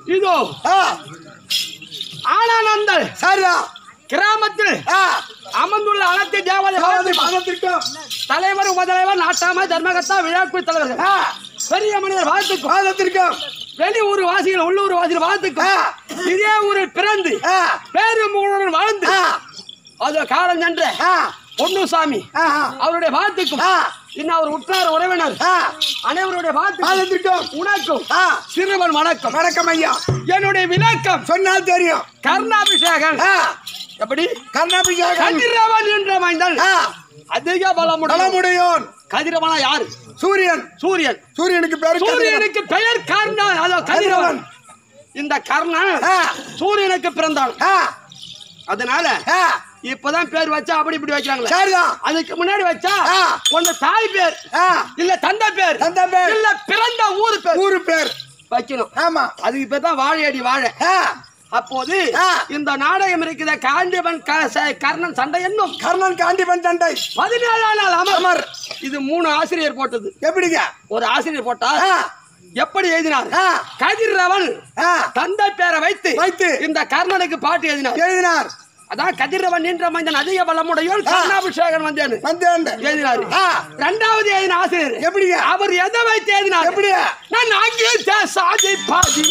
இதோ ஆ, ஆனானந்தல் சரிதான் கிராமத்தில் ஆ, அமர்ந்துள்ள அனைத்து தேவாலய அதாவது பாகத்திற்கும் மதத்திற்கும் தலைவர் உபதலைவர் நாட்டாமை தர்மகர்த்தா விழாக்குழு தலைவர்கள் ஆ, பெரிய மனிதர் வாழ்த்துக்கும் மதத்திற்கும் வெளியூர் வாசிகள் உள்ளூர் வாசிகள் வாழ்த்துக்கும் ஆ. இதே ஊரில் பிறந்து ஆ, பேரு மூடன் வாழ்ந்து ஆ, அது காலம் சென்ற ஆ, பொன்னுசாமி ஆஹா, அவருடைய வாழ்த்துக்கும் ஆ, இன்னும் அவர் உற்றார் உறவினர் ஆ, அனைவருடைய வாழ்த்துக்கும் மதத்திற்கும் உனக்கும் ஆ, சிறுவன் வணக்கம் வணக்கம் ஐயா என்னுடைய விளக்கம் சொன்னால் தெரியும் கர்ணாபிஷேகன் ஆ, எப்படி கர்ணாபிஷேகம் கதிரவன் என்ற மைந்தன் ஆ, அதிக பலமுடைய பலமுடையோன் கதிரவனா யாரு சூரியன் சூரியன் சூரியனுக்கு பேரு கதிரவன். சூரியனுக்கு பெயர் கர்ணன் அதாவது கதிரவன் இந்த கர்ணன் ஆ, சூரியனுக்கு பிறந்தான் ஆ, அதனால ஆ, இப்பதான் பேர் வச்சா அப்படி இப்படி வைக்கிறாங்களே சரிதான் அதுக்கு முன்னாடி வச்சா ஆ. ஒண்ணு தாய் பேர் ஆ, இல்ல தந்தை பேர் தந்தை பேர். இல்ல பிறந்த ஊர் பேர் ஊரு பேர் வைக்கணும் ஆமா அதுக்கு பேர் தான் வாழையடி வாழை ஆ, அப்போது ஆ. இந்த நாடகம் இருக்கிற காண்டிபன் க- ச- கர்ணன் சண்டை என்னும் கர்ணன் காண்டிபன் தண்டை பதினேழாம் நாள் அமர் அமர் இது மூணு ஆசிரியர் போட்டது எப்படிங்க ஒரு ஆசிரியர் போட்டா ஆ, எப்படி எழுதினார் ஆ, கதிரவன் ஆ, தந்தை பேரை வைத்து வைத்து. இந்த கர்ணனுக்கு பாட்டு எழுதினார் எழுதினார் அதான் கதிரவன் நின்ற மனிதன் அதிக பலமுடையோன் கர்ணாபிஷேகன் வந்தேன் வந்தேன் எழுதினார் ஆ, இரண்டாவது எழுதின ஆசிரியர் எப்படிங்க அவர் எதை வைத்து எழுதினார் எப்படி நான் அங்கே சாதி பாதி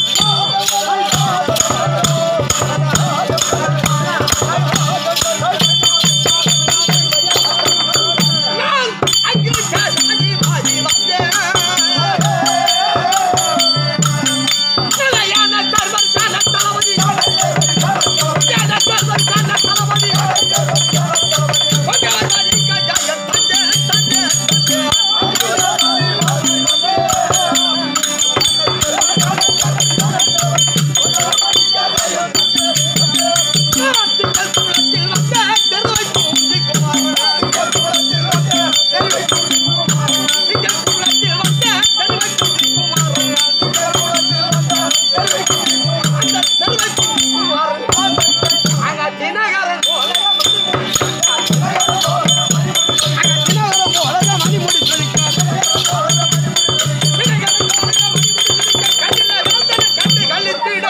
நான் அங்கே சாதி பாதி வந்தேன் நிலையான கர்மர் சால தளபதி ஞான கர்மர் சால தளபதி பகவான் கஜாய தந்தே தந்தே நாட்டுகள் குளத்தில் வந்த தெருவை தூண்டி குமாரன் திங்கள் குளத்தில் வந்த தெருவை தூண்டி குமாரன் அந்த தெருவை தூண்டி குமாரன் அங்க தினகரன் போல அங்க தினகரன் போல மணி முடி சொல்லிக்கிறார் தினகரன் போல மணி முடி சொல்லிக்கிறார் கண்ணில் வேந்தனை கண்டு கழித்திட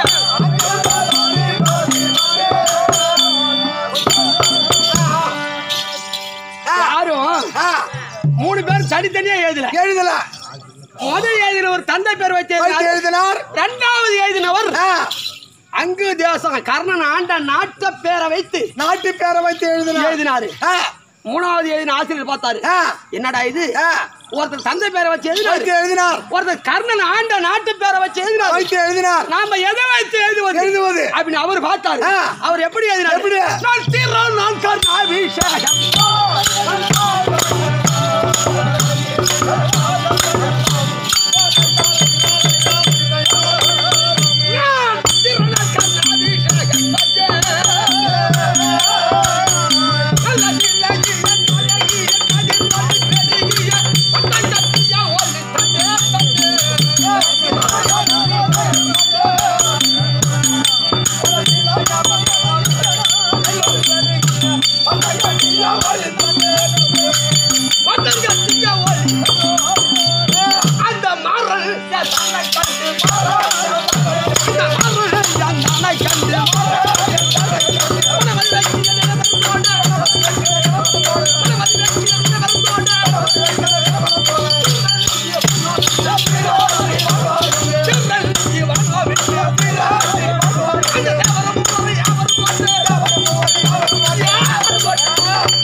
யாரும் ஆ, மூணு பேர் தனித்தனியா எழுதல எழுதல முதல் எழுதின ஒரு தந்தை பேர் வச்சு வைத்து எழுதினார். எழுதினார் இரண்டாவது எழுதினவர் ஆ, அங்கு தேசம் கர்ணன் ஆண்ட நாட்ட பேரை வைத்து நாட்டு பேரை வைத்து எழுதினார் எழுதினாரு ஆ, மூணாவது எழுதின ஆசிரியர் பார்த்தாரு ஆ, என்னடா இது ஆ, ஒருத்தர் தந்தை பேரை வச்சு வைத்து எழுதினாரு எழுதினார் ஒருத்தர் கர்ணன் ஆண்ட நாட்டு பேரை வச்சு எழுதினாரு வைத்து எழுதினார் நாம எதை வைத்து எழுதுவது எழுதுவது. அப்படின்னு அவர் பார்த்தாரு ஆ. அவர் எப்படி எழுதினார் எப்படி? நான் தீரம் நான் கர்ணாபிஷேகம் நான் தீரம் நான் கர்ணாபிஷேகம் அந்த மாறல் என் தன்னை கண்டு இந்த மாறல் என் தன்னை கண்டு உணவல் வைக்கிற நிலவரத்தோடு, உணவல் வைக்கிற நிலவரத்தோடு, திருநெல் ஜீவனாவிற்கு அந்த தேவரம் முறை அவர் கொண்டு, யாவர் கொண்டு.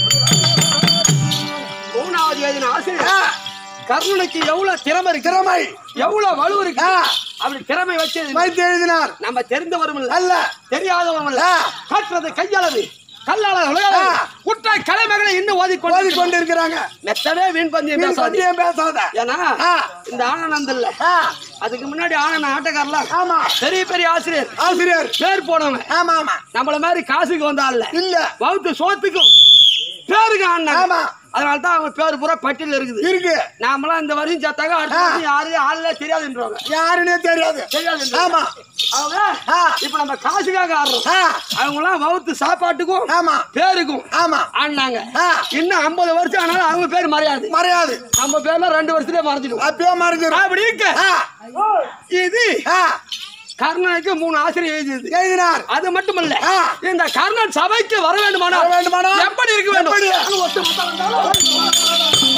மூணாவது எழுதின ஆசிரியர் ஆ, கர்ணனுக்கு எவ்வளவு திறமை இருக்கு திறமை எவ்வளவு வலு இருக்கு ஆ. அப்படி திறமை வச்சு வைத்து எழுதினார் நம்ம தெரிந்தவரும் இல்ல அல்ல தெரியாதவரும் இல்ல ஆ. காட்டுறது கையளவு கல்லாளர் உலகளவு. ஆ. குற்ற கலைமகளை இன்னும் ஓதிக்கொண்டு ஓதி கொண்டு இருக்கிறாங்க மெத்தவே வீண் பந்தியம் நீ பேசாது சத்தியம் பேசாத ஏன்னா ஆ. இந்த ஆனந்த் இல்ல ஆ, அதுக்கு முன்னாடி ஆனந்த் ஆட்டக்காரலாம் ஆமா பெரிய பெரிய ஆசிரியர் ஆசிரியர் பேர் போனவன் ஆமா ஆமா நம்மள மாதிரி காசுக்கு வந்தா இல்ல இல்ல வகுத்து சோத்துக்கும் பேருக்கு ஆடினாங்க ஆமா. அதனால தான் அவங்க பேர் பூரா பட்டியல் இருக்குது இருக்கு நாமெல்லாம் இந்த வருஷம் சேர்த்தாங்க அடுத்த ஆ. வருஷம் யாரு ஆள்ல தெரியாதுன்றவங்க யாருன்னே தெரியாது தெரியாது ஆமா அவங்க ஆ. இப்ப நம்ம காசுக்காக ஆடுறோம் ஆ, அவங்க எல்லாம் வகுத்து சாப்பாட்டுக்கும் ஆமா பேருக்கும் ஆமா ஆடினாங்க ஆ. இன்னும் ஐம்பது வருஷம் ஆனாலும் அவங்க பேர் மறையாது மறையாது நம்ம பேர்ல ரெண்டு வருஷத்துலயே மறைஞ்சிடும் அப்பயே மறைஞ்சிடும் அப்படி இருக்க ஆ, இது ஆ, கர்ணனுக்கு மூணு ஆசிரியர் எழுதியது எழுதினார் அது மட்டுமல்ல ஆ. இந்த கர்ணன் சபைக்கு வர வேண்டுமானால் வர வேண்டுமானால் எப்படி இருக்க வேண்டும் எப்படி? அது ஒட்டு மொத்தம் வந்தாலும்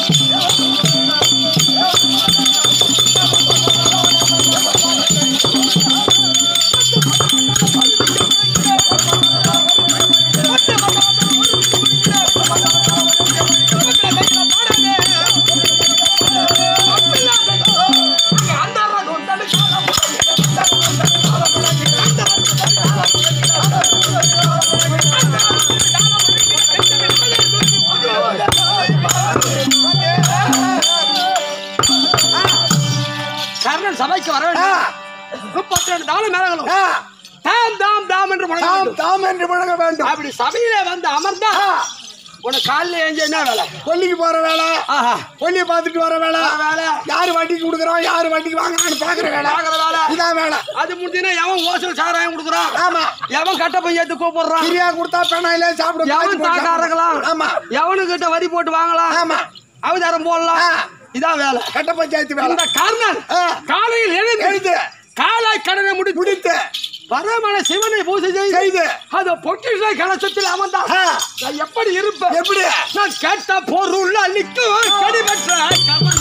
கர்ணன் சபைக்கு வர ஆ, வேண்டும் முப்பத்தி ரெண்டு தாளம் மேலங்களும் ஆ, தாம் தாம் தாம் என்று முழங்க தாம் வேண்டும். தாம் என்று முழங்க வேண்டும் அப்படி சபையில வந்து அமர்ந்தா ஆ, உனக்கு காலையில ஏஞ்சி என்ன வேலை கொல்லிக்கு போற வேலை ஆஹா கொல்லியை பார்த்துட்டு வர வேலை வேலை யாரு வட்டிக்கு கொடுக்குறோம் யாரு வட்டிக்கு வாங்குறான்னு பாக்குற வேலை பார்க்கிற வேலை இதான் வேலை அது முடிஞ்சுன்னா எவன் ஓசல் சாராயம் கொடுக்குறான் ஆமா எவன் கட்ட பையத்து கூப்பிடுறான் பிரியா கொடுத்தா பெண்ணாயில சாப்பிட எவன் தாக்க அறக்கலாம் ஆமா எவனுக்கிட்ட வரி போட்டு வாங்கலாம் ஆமா அவதாரம் போடலாம் ஆ. இதான் வேலை கட்ட பஞ்சாயத்து வேலை இந்த கர்ணன் ஆ. காலையில் எழுந்து எழுது காலாய் கடனை முடித்து முடித்து பரமன சிவனை பூஜை செய்து செய்து அது பொக்கிஷ கலசத்தில் அமர்ந்தான் ஆ, நான் எப்படி இருப்பேன் எப்படி நான் கேட்ட பொருள் அளிக்கும் கடிபற்ற கர்ணன்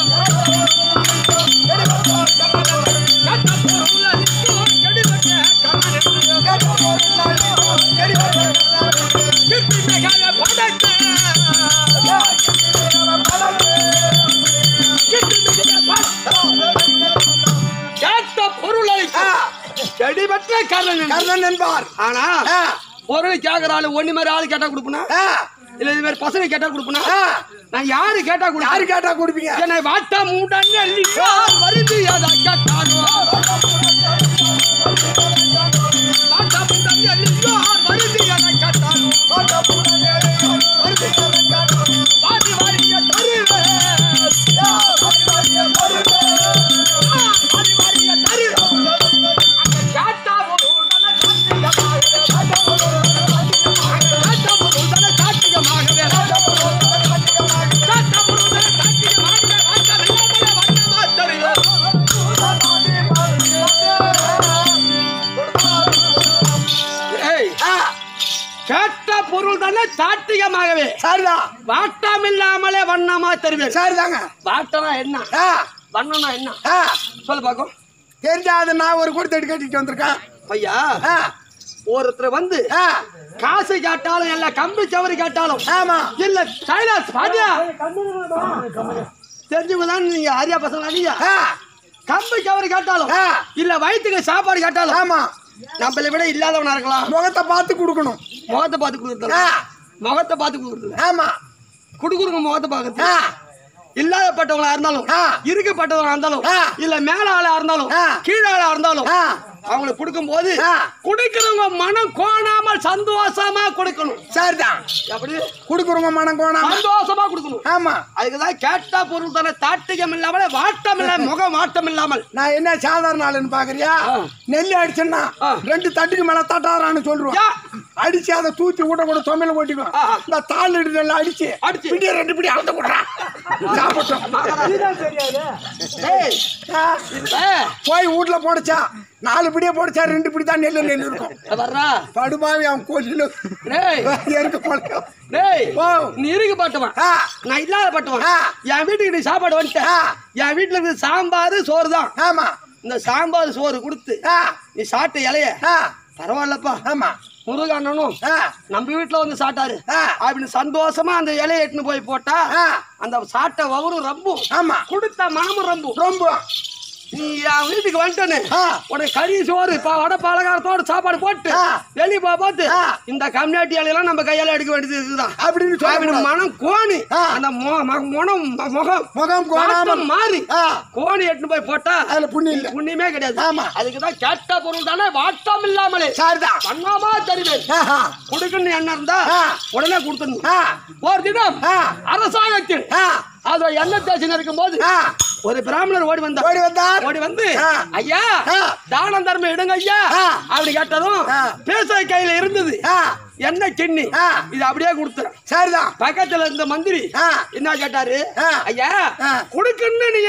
கேட்ட பொருள் அளிக்கும் கடிபற்ற கர்ணன் கிருத்தி மிகாய படைத்த கிருத்தி மிகாய படைத்த கேட்ட பொருளை ஆ, கடிபற்ற கர்ணன் என்று. கர்ணன் என்பார் ஆனா ஆ, பொருள் கேக்குற ஆளு ஒண்ணு மாதிரி ஆளு கேட்டா கொடுப்பனா ஆ, இல்ல இது மாதிரி பசங்க கேட்டா கொடுப்பனா ஆ, நான் யாரு கேட்டா கொடுப்பேன் யாரு கேட்டா கொடுப்பீங்க என்னை வாட்டா மூடன் வருது அதை கேட்டானோ வாட்டா மூடன் வருது அதை கேட்டானோ வாரி வாரிய தருவேன் வாரி வாரிய தருவேன் அங்க கேட்டா ஒரு உடனே காட்டிகமாகவே கேட்டா ஒரு உடனே காட்டிகமாகவே கேட்டா ஒரு உடனே காட்டிகமாகவே வாட்டா இல்லாமலே வண்ணமா தெரியும் ஏய் ஆ, கேட்ட பொருள் தானே சாட்டிகமாகவே சரிதான் வாட்டம் இல்லாமலே வண்ணமா தருவேன் சரிதாங்க வாட்டனா என்ன ஆ, வண்ணனா என்ன ஆ, சொல்லு பாக்கும் தெரிஞ்சாது நான் ஒரு கொடுத்தடி கட்டிட்டு வந்திருக்கேன் ஐயா ஆ, ஒருத்தர் வந்து ஆ, காசு கேட்டாலும் இல்ல கம்பி சவரி கேட்டாலும் ஆமா இல்ல கைலாஸ் பாண்டியா தெரிஞ்சவங்க தான் நீங்க ஆரியா பசங்க நீங்க ஆ, கம்பி சவரி கேட்டாலும் ஆ, இல்ல வயிற்றுக்கு சாப்பாடு கேட்டாலும் ஆமா நம்மளை விட இல்லாதவனா இருக்கலாம் முகத்தை பார்த்து கொடுக்கணும் முகத்தை பார்த்து கொடுக்குறது ஆ, முகத்தை பார்த்து கொடுக்குறது ஆமா குடுக்குறவங்க முகத்தை பார்க்கறது ஆ, இல்லாதப்பட்டவங்களா இருந்தாலும் ஆ. இருக்கப்பட்டவங்களா இருந்தாலும் ஆ. இல்ல மேல ஆளா இருந்தாலும் ஆ. கீழ ஆளா இருந்தாலும் ஆ, அவங்களுக்கு கொடுக்கும் போது ஆ. குடிக்கிறவங்க மனம் கோணாமல் சந்தோஷமா கொடுக்கணும் சரிதான் எப்படி கொடுக்குறவங்க மனம் கோணாம சந்தோஷமா கொடுக்கணும் ஆமா அதுக்குதான் கேட்டா பொருள் தானே தாட்டிகம் இல்லாமல் வாட்டம் இல்ல முக மாட்டம் இல்லாமல் நான் என்ன சாதாரண ஆளுன்னு பாக்குறியா ஆ. நெல்லி அடிச்சேன்னா ஆ. ரெண்டு தட்டுக்கு மேல தட்டாரான்னு சொல்லுவோம் யா. அடிச்சு அதை தூத்தி ஊட்ட கூட தொமையில கொட்டிக்கும் ஆ, ஆ. இந்த தாள் எடுத்து அடிச்சு அடிச்சு. பிடி ரெண்டு பிடி அழுத்த கொடுறான் சாப்பிட்டோம் ஏய், ஆ, இல்ல, போய் வீட்டுல போடுச்சா நாலு பிடியே போடுச்சா ரெண்டு பிடி தான் நெல்லு நெல் இருக்கும் இத வர்றா படுபாவி அவன் கோழில டேய் எருக்க போல டேய் ஓ. நீ இருக்கு பட்டவன் ஆ, நான் இல்லாத பட்டவன் ஆ. என் வீட்டுக்கு நீ சாப்பாடு வந்துட்ட ஆ. என் வீட்டுல இருக்குது சாம்பார் சோறு தான் ஆமா இந்த சாம்பார் சோறு கொடுத்து ஆ, நீ சாப்பிட்ட இலைய ஆ, பரவாயில்லப்பா ஆமா முருக அண்ணனும் ஆ, நம்ம வீட்டுல வந்து சாட்டாரு ஆ. அப்படின்னு சந்தோஷமா அந்த இலையை எட்டுன்னு போய் போட்டா ஆ, அந்த சாட்ட வவரும் ரம்பும் ஆமா கொடுத்த மனமும் ரம்பும் ரொம்ப நீ என் வீட்டுக்கு வந்துட்டேன்னு ஆ. உனக்கு கறி சோறு ப- வடை பலகாரத்தோட சாப்பாடு போட்டு ஆ. வெளியே போ போட்டு ஆ. இந்த கம்யூனிட்டி இலையெல்லாம் நம்ம கையால எடுக்க வேண்டியது இருக்குதான் அப்படின்னு சொல்ல அவன் மனம் கோணி ஆ. அந்த மொ- ம- முனம் ம- முகம் முகம் கோணாமல் வாட்டம் மாறி ஆ, கோணி எட்டுன்னு போய் போட்டா அதுல புண்ணு இல்ல புண்ணியமே கிடையாது ஆமா. அதுக்குதான் கேட்ட பொருள் தானே வாட்டம் இல்லாமலே சரிதான் பண்ணாமா தருவேன் ஆஹா, கொடுக்கணும் என்ன இருந்தா ஆ. உடனே கொடுத்துடணும் ஆ, ஒரு தினம் ஆ, அரசாங்கத்தில் ஆ, அது எண்ணெய் தேய்ச்சி இருக்கும் போது ஆ, ஒரு பிராமணர் ஓடி வந்தார் ஓடி வந்தார் ஓடி வந்து ஆ. ஐயா ஆ. தானம் தர்மம் எடுங்க ஐயா ஆ. அப்படி கேட்டதும் ஆ. பேச கையில இருந்தது ஆ, என்ன கிண்ணி ஆ. இது அப்படியே கொடுத்துறேன் சரிதான் பக்கத்துல இருந்த மந்திரி ஆ, என்ன கேட்டாரு ஆ. ஐயா ஆ. குடுக்குன்னு நீங்க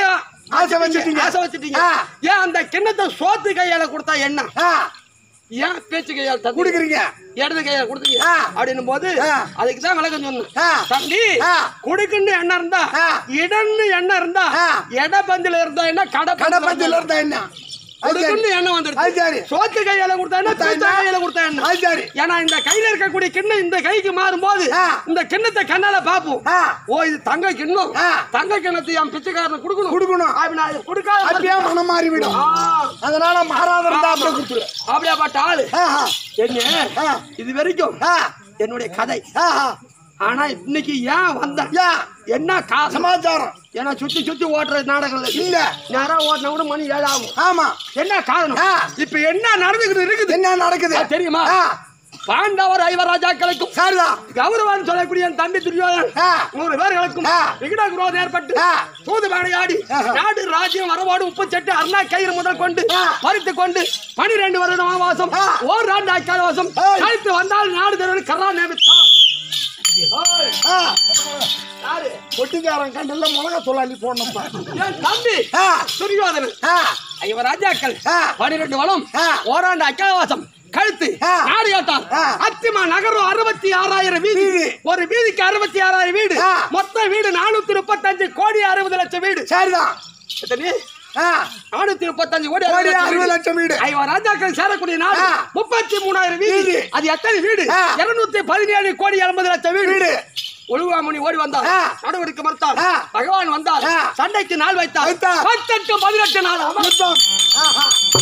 ஆசை வச்சுட்டீங்க. ஆசை வச்சுட்டீங்க ஆ. ஏன் அந்த கிண்ணத்தை சோத்து கையால கொடுத்தா என்ன ஆ, ஏன் பேச்சு கையால தந்து குடுக்குறீங்க இடது கையால கொடுத்தீங்க ஆ. அப்படின்னும் போது ஆ. அதுக்கு தான் விளக்கம் சொன்னேன் ஆ. தம்பி ஆ. குடுக்குன்னு எண்ணம் இருந்தா ஆ. இடன்னு எண்ணம் இருந்தா ஆ. இடப்பந்தில இருந்தா என்ன கடை கடப்பத்தில இருந்தா என்ன அது சரி. குடுக்குன்னு எண்ணம் அது வந்துருச்சு சரி. சோத்து கையால கொடுத்தா என்ன கொடுத்தா பேச்சு என்ன? கையால கொடுத்தா என்ன அது சரி ஏன்னா இந்த கையில இருக்கக்கூடிய கிண்ணம் இந்த கைக்கு மாறும்போது ஆ. இந்த கிண்ணத்தை கண்ணால பாப்போம் ஆ, ஓ இது தங்க கிண்ணம் ஆ. தங்க கிண்ணத்தை என் பிச்சைக்காரனுக்கு கொடுக்கணும் கொடுக்கணும் அப்படி நான் கொடுக்காத அப்படியே மனம் மாறிவிடும் ஆ, அதனால மாறாத இருந்தா அப்படியே கொடுத்துரு அப்படியாப்பட்ட ஆளு ஆஹா, என்ன ஆ. இது வரைக்கும் ஆ, என்னுடைய கதை ஆஹா. ஆனா இன்னைக்கு ஏன் வந்த யா, என்ன காசு சமாச்சாரம் ஏன்னா சுத்தி சுத்தி ஓட்டுற நாடகங்கள் இல்ல நேரா ஓட்டின கூட மணி ஏழு ஆகும் ஆமா என்ன காரணம் ஆ. இப்ப என்ன நடந்துகிட்டு இருக்குது என்ன நடக்குது அது தெரியுமா ஆ, பாண்டவர் ஐவராஜாக்களுக்கும் சரிதான் கௌரவன் சொல்லக்கூடிய என் தம்பி துரியோதன் ஆ. நூறு பேர்களுக்கும் ஆ. விகட குரோதம் ஏற்பட்டு ஆ. தூது ஆடி ஆஹா. நாடு ராஜ்யம் வரவாடு உப்பு சட்டு அருணா கயிறு முதல் கொண்டு ஆ. பறித்து கொண்டு பனிரெண்டு வருடம் வாசம் ஆ. ஓர் ஆண்டு அக்கால வாசம் ஏய். கழித்து வந்தால் நாடு தெருவில் கரா நியமித்தான் ஏய், ஆ, யாரு? பொட்டிக்காரன் கண்டல்ல மிளகா தொழிலாளி போடணும்ப்பா என் தம்பி ஆ, துரியோதனன் ஆ, ஐவர் ராஜாக்கள் ஆ. பனிரெண்டு வளம் ஆ. ஓராண்டு அக்காவாசம் கழுத்து ஆ. நாடு கேட்டார் ஆ. அத்திமா நகரம் அறுபத்தி ஆறாயிரம் வீடு வீடு. ஒரு வீதிக்கு அறுபத்தி ஆறாயிரம் வீடு ஆ. மொத்த வீடு நானூத்தி முப்பத்தஞ்சு கோடி அறுபது லட்சம் வீடு சரிதான் எத்தனை? ஆ, நானூத்தி முப்பத்தஞ்சு கோடி கோடி அறுபது அறுபது லட்சம் லட்சம் வீடு ஐவர் ராஜாக்கள் சேரக்கூடிய நாடு ஆ. முப்பத்தி மூணாயிரம் வீடு வீடு. அது எத்தனை வீடு ஆ. இருநூத்தி பதினேழு கோடி எண்பது லட்சம் வீடு வீடு. ஒழுவாமணி ஓடி வந்தார் ஆ. நடுவருக்கு மறுத்தார் ஆ. பகவான் வந்தார் ஆ. சண்டைக்கு நாள் வைத்தார் வைத்தார். பத்தெட்டு பதினெட்டு நாள் அமர் யுத்தம். ஆஹா,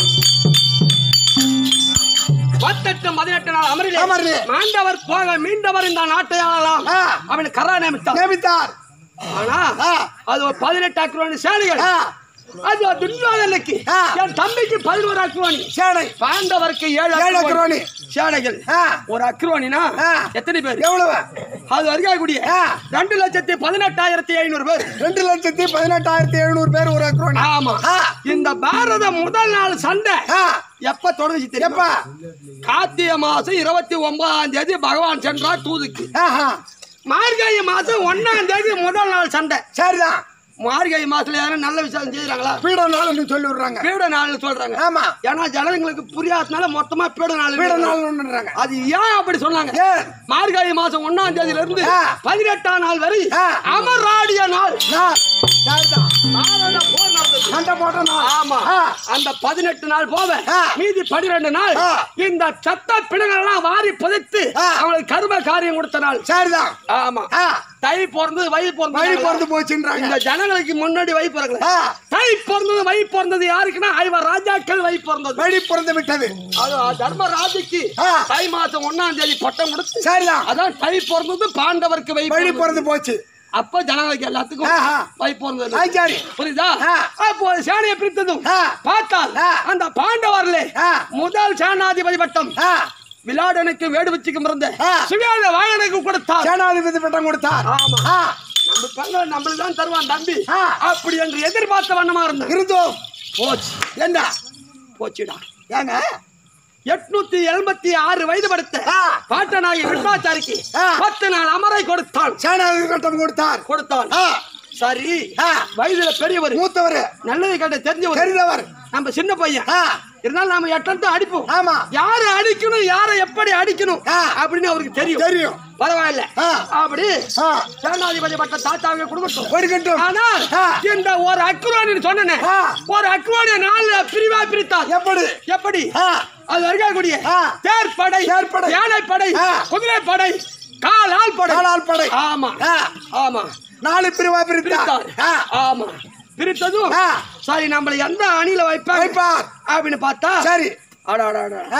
பத்தெட்டு பதினெட்டு நாள் அமரிலே அமரிலே. மாண்டவர் போக மீண்டவர் இந்த நாட்டை ஆளலாம் ஆ. அவன் கரா நியமித்தார் நியமித்தார் ஆனா ஆ. அது ஒரு பதினெட்டு அக்ரோனி சேனைகள் ஆ, அது ஒரு துரியோதனுக்கு ஆ. என் தம்பிக்கு பதினோரு அக்ரோனி சேனை பாண்டவருக்கு ஏழு ஏழு அக்ரோனி. சேனைகள் ஆ. ஒரு அக்ரோனினா ஆ. எத்தனை பேர் எவ்வளவு அது இருக்கக்கூடிய ஆ. ரெண்டு லட்சத்தி பதினெட்டாயிரத்தி ஐநூறு பேர் ரெண்டு லட்சத்தி பதினெட்டாயிரத்தி எழுநூறு பேர் ஒரு அக்ரோனி ஆமா ஆ. இந்த பாரத முதல் நாள் சண்டை ஆ, எப்ப தொடங்குச்சு தெரியுமா எப்ப கார்த்திகை மாசம் இருபத்தி ஒன்பதாம் தேதி பகவான் சென்றார் தூதுக்கு ஆஹா, மார்கழி மாசம் ஒன்னாம் தேதி முதல் நாள் சண்டை சரிதான் மார்கழி மாசத்துல யாரும் நல்ல விசாரம் செய்யறாங்களா பீட நாள்னு சொல்லி விடுறாங்க பீட நாள்னு சொல்றாங்க ஆமா ஏன்னா ஜனங்களுக்கு புரியாதனால மொத்தமா பீட நாள் பீட நாள்ன்றாங்க அது ஏன் அப்படி சொன்னாங்க ஏன் மார்கழி மாசம் ஒன்னாம் தேதியில இருந்து ஆ. பதினெட்டாம் நாள் வரை ஆ. அமராடிய நாள் நாள் சரிதான் பாரத போர் நடந்தது. சண்டை போட்ட நாள் ஆமா ஆ. அந்த பதினெட்டு நாள் போவ ஆ. மீதி பனிரெண்டு நாள் ஆ. இந்த சத்த பிணங்கள் எல்லாம் வாரி புதைத்து ஆ. அவங்களுக்கு கர்ம காரியம் கொடுத்த நாள் சரிதான் ஆமா ஆ, தை பிறந்தது வை வழி பிறந்தது பிறந்து போச்சுன்றாங்க இந்த ஜனங்களுக்கு முன்னாடி வை பிறக்கல ஆ, தை பிறந்தது வை பிறந்தது யாருக்குன்னா ஐவர் ராஜாக்கள் வை பிறந்தது வழி பிறந்து விட்டது அது தர்மராஜுக்கு ஆ. தை மாசம் ஒன்னாம் தேதி பட்டம் கொடுத்து சரிதான் அதான் தை பிறந்தது பாண்டவருக்கு வை வழி பிறந்தது. பிறந்து போச்சு அப்ப ஜனங்களுக்கு எல்லாத்துக்கும் ஆஹா. வை பிறந்தது ஆ, சரி புரியுதா ஆ. அப்போ சேனையை பிரித்ததும் ஆ. பார்த்தால் ஆ. அந்த பாண்டவர்ல ஆ. முதல் சேனாதிபதி பட்டம் ஆ, விளாடனுக்கு வேடுவச்சிக்கும் இருந்த ஆ. சுவேத வாகனுக்கு கொடுத்தார் சேனாதிபதி பட்டம் கொடுத்தார் ஆமா. ஆ, நம்ம பங்க நம்மளுக்கு தான் தருவான் தம்பி ஆ. அப்படி என்று எதிர்பார்த்த வண்ணமா இருந்தேன் இருந்தோம் போச்சு என்ன போச்சுடா ஏங்க எட்நூத்தி எண்பத்தி ஆறு வயது படுத்த ஆ. பாட்டனாகி விஷ்வாச்சாரிக்கு ஆ. பத்து நாள் அமரை கொடுத்தான் சேனாதிபதி பட்டம் கொடுத்தார் கொடுத்தான் ஆ, சரி ஆ. வயதுல பெரியவர் மூத்தவர் நல்லது கட்ட தெரிஞ்சவர் தெரிந்தவர் நம்ம சின்ன பையன் ஆ, இருந்தாலும் நாம எட்டத்தை அடிப்போம் ஆமா யாரை அடிக்கணும் யாரை எப்படி அடிக்கணும் ஆ. அப்படின்னு அவருக்கு தெரியும் தெரியும் பரவாயில்ல ஆ. அப்படி ஆ, சேனாதிபதி பட்ட தாத்தாவை கொடுக்கட்டும் கொடுக்கட்டும் ஆனால் ஆ. இந்த ஒரு அக்ரோனி சொன்னேனே ஆ. ஒரு அக்ரோனிய நாலு பிரிவா பிரித்தார் எப்படி எப்படி ஆ, அது இருக்கக்கூடிய ஆ. தேர்ப்படை தேர்ப்படை. யானைப்படை ஆ. குதிரைப்படை காலால் படை காலால் படை ஆமா ஆ, ஆமா நாலு பிரிவா பிரித்தார் பிரித்தார் ஆ, ஆமா பிரித்ததும் ஆ. சரி நம்மள எந்த அணியில வைப்பாங்க வைப்பார் அப்படின்னு பார்த்தா சரி அட, அட, அட. ஆ,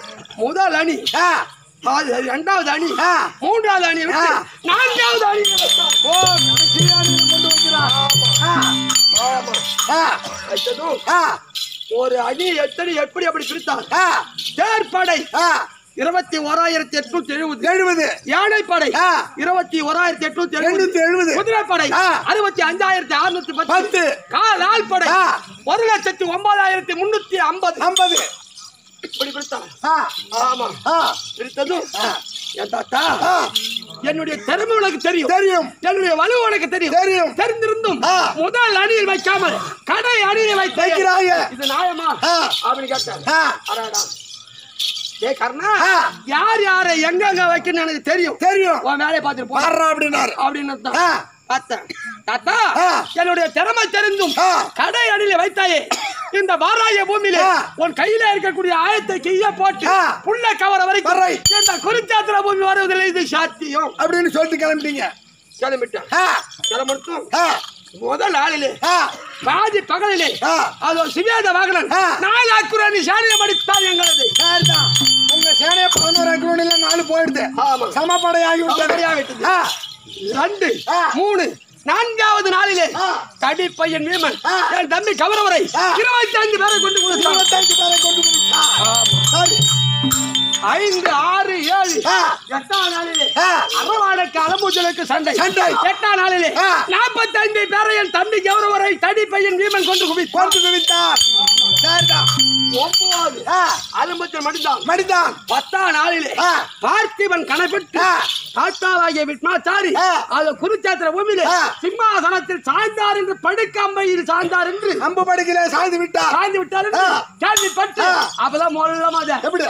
முதல் அணி ஆ, அது இரண்டாவது அணி ஆ. மூன்றாவது அணி விட்டு ஆ. நான்காவது அணி வைத்தார். ஓ கடைசி அணியை கொண்டு வைக்கிறார் ஆ, ஆமா ஆ, வைத்ததும் ஆ, ஒரு அணி எத்தனை எப்படி அப்படி பிரித்தார் ஆ, தேர்ப்படை ஆ, இருபத்தி ஓராயிரத்தி எட்நூத்தி எழுபது எழுபது யானைப்படை ஆ. இருபத்தி ஓராயிரத்தி எட்நூத்தி எண்ணூத்தி எழுபது குதிரைப்படை ஆ. அறுபத்தி அஞ்சாயிரத்தி அறுநூத்தி பத்து பத்து. காலால் படை ஆ. ஒரு லட்சத்தி ஒன்பதாயிரத்தி முன்னூத்தி ஐம்பது ஐம்பது இப்படி பிரித்தார் ஆ, ஆமா ஆ, பிரித்ததும் ஆ. என் தாத்தா ஆ, என்னுடைய திறமை உனக்கு தெரியும் தெரியும் என்னுடைய வலு உனக்கு தெரியும் தெரியும். தெரிந்திருந்தும் ஆ. முதல் அணியில் வைக்காமல் கடை அணியில் வைத்து வைக்கிறாங்க. இது நியாயமா ஆ. அப்படின்னு கேட்டார் ஆ, அடாடா. டேய் கர்ணா ஆ. யார் யாரை எங்கெங்க வைக்கணும்னு எனக்கு தெரியும் தெரியும் உன் வேலையை பார்த்துட்டு போ பாடுறா அப்படின்னாரு அப்படின்னு தான் ஆ, பார்த்தேன் தாத்தா ஆ. என்னுடைய திறமை தெரிந்தும் ஆ. கடை அணியில வைத்தாயே இந்த வாராய பூமியிலே ஆ. உன் கையில இருக்கக்கூடிய ஆயத்தை கீழே போட்டு ஆ. புள்ள கவர வரைக்கும் வரை. இந்த குருச்சாத்திர பூமி வருவதில்லை இது சாத்தியம் அப்படின்னு சொல்லிட்டு கிளம்பிட்டீங்க கிளம்பிட்டேன் ஆ, கிளம்பிட்டும் ஆ, முதல் நாளிலே ஆ, பாதி பகலிலே ஆ. அது ஒரு சிவேத வாகனன் ஆ. நாலாக்குரணி சாணியம் அடித்தான் எங்களது சரிதான். உங்க சேனைய பதினோரு அக்ரோனில நாலு போயிடுது ஆமா. சமப்படை ஆகி சமப்படையா விட்டது விட்டது. ஆ, ரெண்டு ஆ. மூணு நான்காவது நாளிலே ஆ. தடி பையன் வீமன் ஆ. என் தம்பி கவரவரை ஆ. இருபத்தி ஐந்து பேரை கொண்டு கொடுத்தான் இருபத்தஞ்சு பேரை கொண்டு போயிட்டா. சரி. ஐந்து ஆறு ஏழு ஆ. எட்டாம் நாளிலே ஆ. அரவாளுக்கு அலம்பூஜலுக்கு சண்டை சண்டை. எட்டாம் நாளிலே ஆ. நாற்பத்தி ஐந்து பேரை என் தம்பி கௌரவரை தடி பையன் வீமன் கொண்டு குவித்தான் கொண்டு குவித்தார். சரிதான். ஒன்பது ஆ, அலும்பத்தில் மடிந்தான் மடிதான். பத்தாம் நாளிலே ஆ. பார்த்திபன் கணப்பிட்டு ஆ. தாத்தாவாகிய விட்மாச்சாரி ஆ. அது குருச்சேத்திர பூமியிலே ஆ. சிம்மாசனத்தில் சாய்ந்தார் என்று படுக்கம்பையில் சாய்ந்தார் என்று அம்பு படுக்கையில சாய்ந்து விட்டார் சாய்ந்து விட்டார் என்று ஆ. கேள்விப்பட்டு ஆ. அப்பதான் முதல்ல எப்படி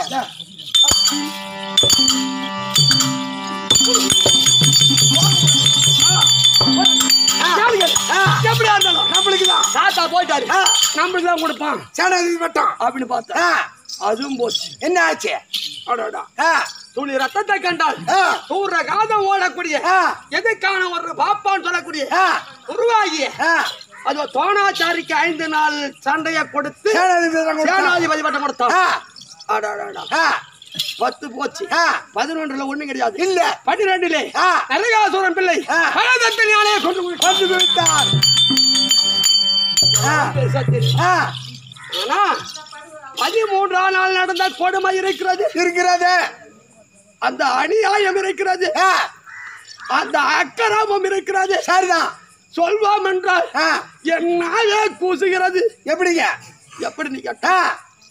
எப்படியா இருந்தாலும் நம்மளுக்கு தான் தாத்தா போயிட்டாரு ஆ. நம்மளுக்கு தான் கொடுப்பான் சேனாதிபதி வட்டம் அப்படின்னு பார்த்தா ஆ, அதுவும் போச்சு என்ன ஆச்சு அடடா ஆ, துளி ரத்தத்தை கண்டால் ஆ, தூர காதம் ஓடக்கூடிய ஆ, எதுக்கான ஒரு பாப்பான்னு சொல்லக்கூடிய ஆ, உருவாகிய ஆ. அது தோணாச்சாரிக்கு ஐந்து நாள் சண்டைய கொடுத்து சேனாதிபதி தான் கொடுத்தார். சேனாதிபதி பட்டம் கொடுத்தான் ஆ, அடடடா. ஆ, பத்து போச்சு ஆ. பதினொன்றுல ஒண்ணு கிடையாது இல்ல பன்னிரெண்டிலே ஆ. நரகாசுரன் பிள்ளை ஆ. பகதத்தன் யானையை கொண்டு போய் கொண்டு குவித்தார் ஆ, பெருசா தெரியும். ஆ, ஆனா பதிமூன்றாம் நாள் நடந்த கொடுமை இருக்கிறது இருக்கிறது அந்த அநியாயம் இருக்கிறது ஆ, அந்த அக்கராமம் இருக்கிறது சரிதான் சொல்வோம் என்றால் ஆ, என்னாலே கூசுகிறது எப்படிங்க எப்படி நீ கேட்ட ஆ,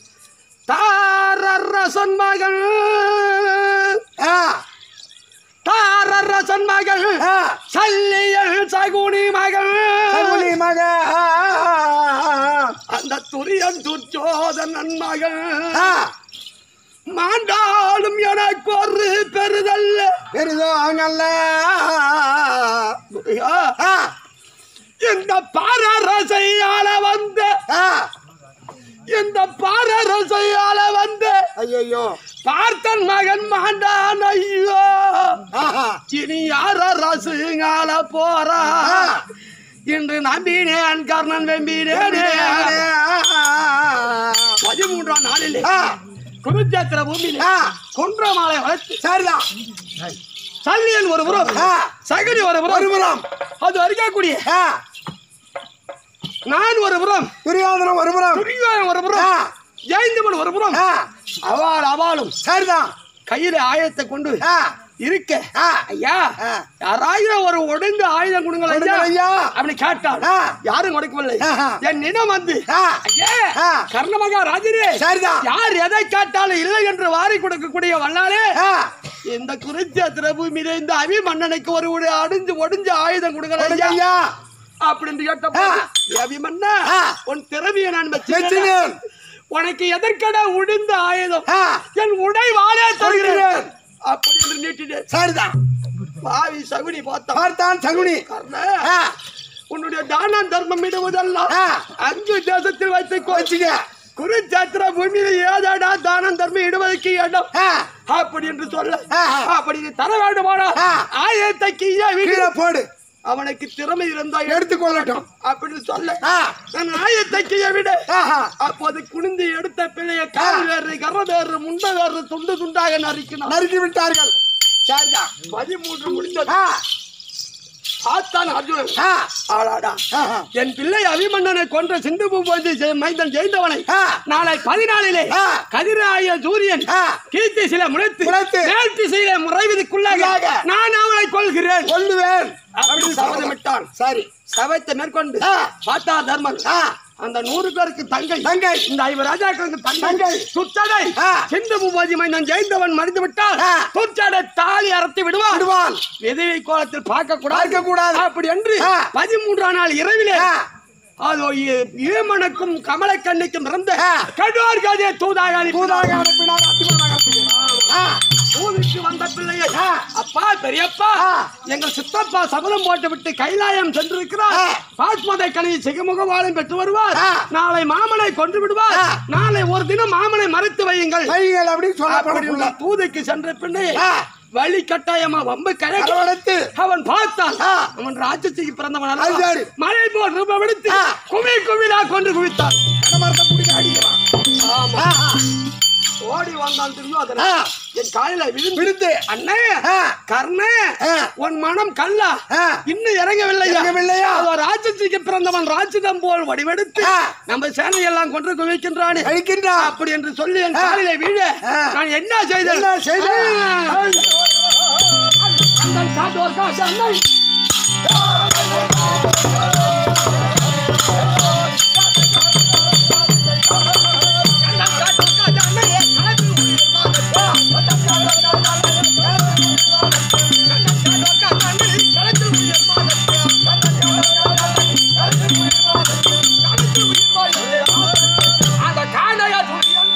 தாரரசன் மகள் ஆ, தாரரசன் மகள் ஆ, சல்லியல் சகுனி மகள் சங்குலி மக ஆ, அந்த துரியன் துர்ச்சோதனன் மகள் ஆ, மாண்டாலும் எனக்கு ஒரு பெறுதல்ல பெரிதோங்கல்ல முருகா, ஆ, இந்த பாரரசையால வந்த ஆ, இந்த பாரரசையால வந்த ஐயையோ பார்த்தன் மகன் மாண்டான் ஐயோ ஆஹா, இனி யார ரசுங்கால போறா ஆ. இன்று நம்பினேன் கர்ணன் வெம்பினேனே பதிமூன்றாம் நாளிலே ஆ, குருச்சேத்திர பூமியிலே ஆ, குன்றமாலை வளர்த்து சரிதான் சல்லியன் ஒரு புறம் ஆ, சகனி ஒரு புறம் ஒருபுறம் அது அறிக்கக்கூடிய ஆ, நான் ஒரு புறம் துரியோதனம் ஒருபுறம் துரியோதனன் ஒரு புறம் ஆ, ஜெயந்தமன் ஒரு புறம் ஆ, அவள் அவளும் சரிதான் கையில ஆயத்தை கொண்டு ஆ, இருக்க ஆ, ஐயா ஆ. யாராயிரம் ஒரு ஒடுங்க ஆயுதம் கொடுங்கள் ஐயா கொடுங்கள் ஐயா. அப்படி கேட்டால் ஆ. யாரும் கொடுக்கவில்லை ஆஹா. என் நினம் வந்து ஆ, ஐயா ஆ. கர்ணமகா ராஜரே சரிதான் யார் எதை கேட்டாலும் இல்லை என்று வாரி கொடுக்கக்கூடிய வல்லாலே ஆ, இந்த குறிச்சேத்திர பூமியில இந்த அபிமன்னனுக்கு ஒரு ஒரு அடிஞ்சு ஒடிஞ்ச ஆயுதம் கொடுங்கள் கொடுங்க ஐயா ஐயா அப்படின்னு கேட்ட ஆ. அபிமன்னா ஆ. உன் திறமையை நான் மெச்சினேன். மெச்சினேன். உனக்கு எதற்கட உடிந்த ஆயுதம் ஆ, என் உடை வாழே தருகிறேன் தருகிறேன். அப்படி என்று நீட்டினேன் சரிதான் பாவி சகுனி பார்த்தான் பார்த்தான் சகுனி கர்ண, ஆ, உன்னுடைய தானம் தர்மம் இடுவதெல்லாம் ஆ. அங்கு தேசத்தில் வைத்துக்கோ வச்சுக்க குருச்சேத்திர பூமியில ஏதாடா தானம் தர்மம் இடுவதற்கு இடம் ஆ, அப்படி என்று சொல்ல ஆ. அப்படி நீ தர வேண்டுமானா ஆ. ஆயத்தை கீழே விடு. கீழே போடு அவனுக்கு திறமை இருந்தா எடுத்து எடுத்துக்கொள்ளட்டும் அப்படின்னு சொல்ல ஆ, நான் ஆயத்தை கீழே விடு ஆஹா, அப்போது குனிந்து எடுத்த பிள்ளைய கால் வேறு கர வேறு முண்ட வேறு துண்டு துண்டாக நறுக்கினான் நறுக்கி விட்டார்கள் சரிதான் பதிமூன்று முடிந்தது ஆ, ஆத்தான் அர்ஜுனன் ஆ, ஆளாடா ஆஹா, என் பிள்ளை அபிமன்னனை கொன்ற சிந்து பூபதி மைந்தன் ஜெயிந்தவனை ஆ. நாளை பதினாலிலே ஆ. கதிராய சூரியன் ஆ. கீர்த்தி சில முளைத்து முளைத்து. மேல் திசையில முறைவதற்குள்ளாக உள்ளாக. நான் அவளை கொள்கிறேன் கொல்லுவேன் அப்படி சபதமிட்டான் சரி சபத்தை மேற்கொண்டு ஆ. பாத்தா தர்மன் ஆ, அந்த நூறு பேருக்கு தங்கை தங்கை. இந்த ஐவர் ராஜாக்களுக்கு தங்கை தங்கை. துச்சடை ஆ. சிந்து பூபாஜி மைந்தன் ஜெயந்தவன் மறைந்து விட்டால் ஆ. துச்சடை தாலி அறுத்து விடுவான் விடுவான் விதவை கோலத்தில் பார்க்க கூடாது பார்க்க கூடாது. அப்படி என்று ஆ. பதிமூன்றாம் நாள் இரவிலே ஆ. அதோ இ- ஈமனுக்கும் கமலக்கண்ணுக்கும் இருந்த ஆ. கடுவார் கதையை தூதாக அனுப்பினார். தூதாக அனுப்பினார் அத்திமரகத்துக்கு ஆ தூதுக்கு வந்த பிள்ளையை ஆ. அப்பா பெரியப்பா ஆ. எங்கள் சித்தப்பா சபதம் போட்டு விட்டு கைலாயம் சென்றிருக்கிறார் ஆ. பாஸ்மதை கனியை சிகமுகவாளம் பெற்று வருவார் ஆ. நாளை மாமனை கொன்று விடுவார் ஆ. நாளை ஒரு தினம் மாமனை மறைத்து வையுங்கள் கைகள் அப்படின்னு அப்படி சொல்லப்படக்குள்ள தூதுக்கு சென்ற பின்னே ஆ. வழி கட்டாயமா வம்பு கழக அரவணைத்து அவன் பார்த்தான் ஆ. அவன் ராஜ்யத்துக்கு பிறந்தவன் அது அல்லவா? சரி. மழை போல் ரூபம் எடுத்து ஆ. குவி குவிலா கொண்டு குவித்தான் கனமரத்தை பிடிக்க அடிக்கிறான் ஆமா ஆ, ஓடி வந்தான் துரியோதனன் ஆ. என் காலில விழுந்து விழுந்து அண்ணே ஆ. கர்ணே ஆ. உன் மனம் கல்லா ஆ. இன்னும் இறங்கவில்லையா இறங்கவில்லையா? அதோ ராட்சசிக்கு பிறந்தவன் ராட்சதம் போல் வடிவெடுத்து ஆ. நம்ம சேனையெல்லாம் கொன்று குவிக்கின்றானே அழிக்கின்றான் அப்படி என்று சொல்லி என் ஆ. காலிலே வீழ ஆ. நான் என்ன செய்தேன் என்ன செய்தேன்? ஆ. அண்ணன் சாத்தோர் காசு அண்ணன். அண்ணன் சாத்தோர் காசு அண்ணன். என் காலில் உயிர் பாதத்தா. அண்ணன் சாத்தோர் காசு அண்ணன். களத்தில் உயிர் பாதத்தா. களத்தில் உயிர் பாதத்தா. அந்த காணையா துணியன்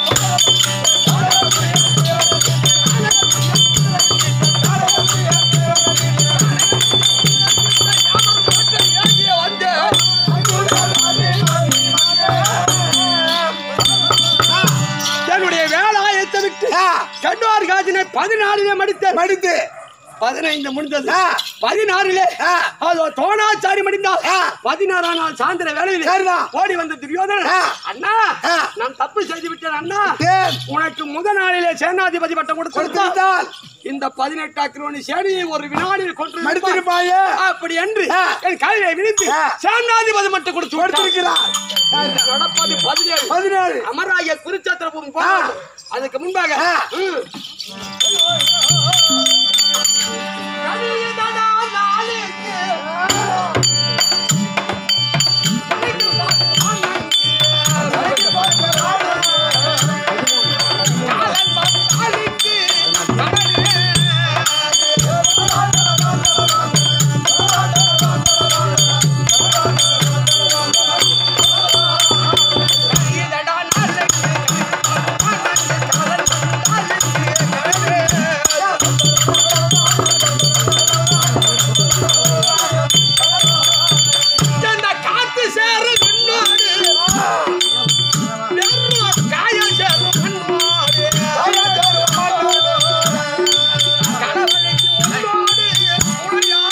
என்னுடைய வேலாயத்தை விட்டு ஆ. கண்டுவார் காஜினை பதினாலிலே மடித்தேன் மடித்து பதினைந்து முடிந்தது ஆ. பதினாறிலே ஆ. அதோ தோணாச்சாரி மடிந்தால் ஆ. பதினாறாம் நாள் சாயந்திர வேலையில் சரிதான். ஓடி வந்த துரியோதனன் ஆ. அண்ணா ஆ. நான் தப்பு செய்து விட்டேன் அண்ணா ஏன் உனக்கு முத நாளிலே சேனாதிபதி பட்டம் கொடுத்திருந்தால் கொடுத்திருந்தால் இந்த பதினெட்டு அக்கிரோனி சேனையை ஒரு வினாடியில் கொண்டு மடித்திருப்பாயே அப்படி என்று ஆ. என் கையிலே விழுந்து ஆ. சேனாதிபதி மட்டும் கொடுத்து விட்டான். கொடுத்திருக்கிறார் நடப்பது பதினேழு பதினேழு அமராய குருச்சத்திரபுரம் ஆ. அதுக்கு முன்பாக ஆ. ம். கலியுகடா நாளுக்கு. காலன் வந்தாளுக்கு கலியுகடா நாளுக்கு. காலன் வந்தாளுக்கு. என்ன காத்து சேரு விண்ணோடு வெறும் காயம் சேரு மண்ணோடு கடவுளுக்கு உன்னோடு உடையா.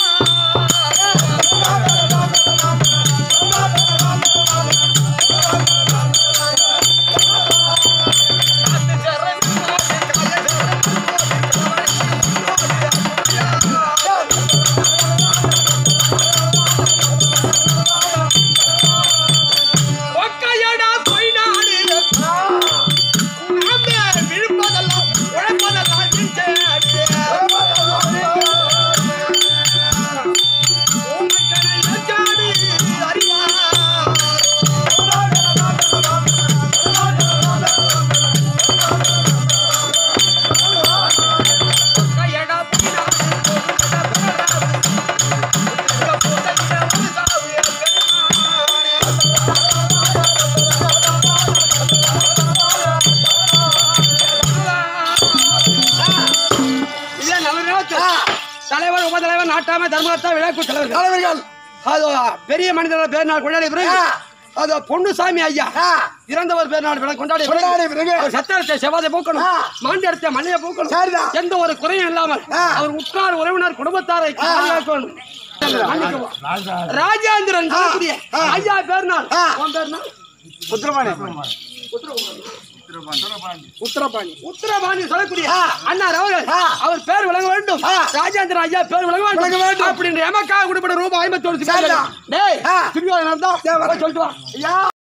காத்து சேரு விண்ணோடு, காயம் சேரு மண்ணோடு, உடையா. ஒக்கையடா பொய்நாடு. நாம விழுப்பதெல்லாம் உழைப்பதெல்லாம் வீழ்ச்சியாடு. உமக்கென எஞ்சாடு அறிவார். ஒக்கையடா பொய்நாடு. பொய்நாடு. சாவு பெருமாடு. இதே நவநாட்டு தலைவர் உபதலைவர் நாட்டாம தர்மகர்த்தா விழாக்கு தலைவர் தலைவர்கள் அது பெரிய மனிதர்கள் பேர் நாள் கொண்டாடிய பிறகு ஆ. அது பொன்னுசாமி ஐயா ஆ. இறந்தவர் பேர் நாள் விழா கொண்டாடிய கொண்டாடிய பிறகு அவர் சத்திரத்தை செவ்வாதை போக்கணும் ஆ. மாண்டியடத்தை மல்லையை போக்கணும் சரிதான். எந்த ஒரு குறையும் இல்லாமல் ஆ. அவர் உற்றார் உறவினர் குடும்பத்தாரை பாதுகாக்கணும் மன்னிக்கவும். ராஜேந்திரன் சொல்லக்கூடிய ஆ. ஐயா பேர் நாள் ஆ. உன் பேர் நாள் உத்திரபாணி உத்தரபாணி உத்தரபாணி சொல்லக்கூடிய ஆ. அண்ணா அவர்கள் ஆ. அவர் பேர் விளங்க வேண்டும் ஆ. ராஜேந்திர ஐயா பேர் விளங்க விளங்க வேண்டும் வேண்டும். அப்படின்ற எமக்காக கொடுப்பட ரூபாய் ஐம்பத்தி ஒரு சரிதான். டேய் ஆ. துரியோதனன் தான் தேவர். போய் சொல்லிட்டு வா ஐயா